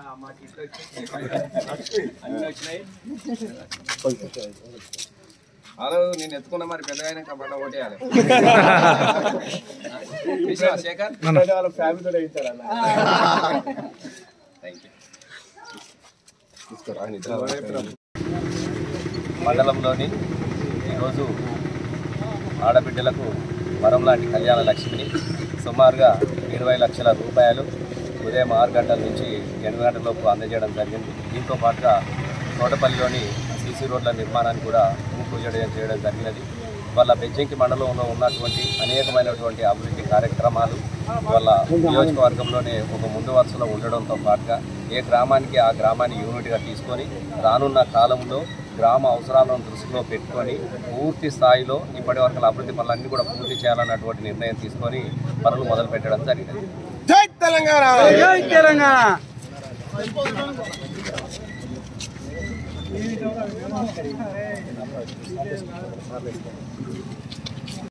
మాకు ఇట్లా వచ్చింది. అన్నీ వచ్చినాయి హలో నేను ఎత్తుకున్నా మరి పెద్ద అయినాక మళ్ళీ ఓటేయాలి చూసినావా శేఖర్ వాళ్ళ ఫ్యామిలీతో వేయించారు అన్న థ్యాంక్ యూ మండలంలోని ఈరోజు ఆడబిడ్డలకు వరం లాంటి కళ్యాణ లక్ష్మిని సుమారుగా ఇరవై లక్షల రూపాయలు ఉదయం ఆరు గంటల నుంచి ఎనిమిది గంటల లోపు అందజేయడం జరిగింది దీంతో పాటుగా తోటపల్లిలోని సీసీ రోడ్ల నిర్మాణాన్ని కూడా భూమి పూజ చేయడం జరిగినది వాళ్ళ బెజ్జంకి మండలంలో ఉన్నటువంటి అనేకమైనటువంటి అభివృద్ధి కార్యక్రమాలు వాళ్ళ నియోజకవర్గంలోనే ఒక ముందు వరుసలో ఉండడంతో పాటుగా ఏ గ్రామానికి ఆ గ్రామాన్ని యూనిట్గా తీసుకొని రానున్న కాలంలో గ్రామ అవసరాలను దృష్టిలో పెట్టుకొని పూర్తి స్థాయిలో ఇప్పటి వరకు అభివృద్ధి పనులన్నీ కూడా పూర్తి చేయాలన్నటువంటి నిర్ణయం తీసుకొని పనులు మొదలు పెట్టడం జరిగింది జై తెలంగాణ జై తెలంగాణ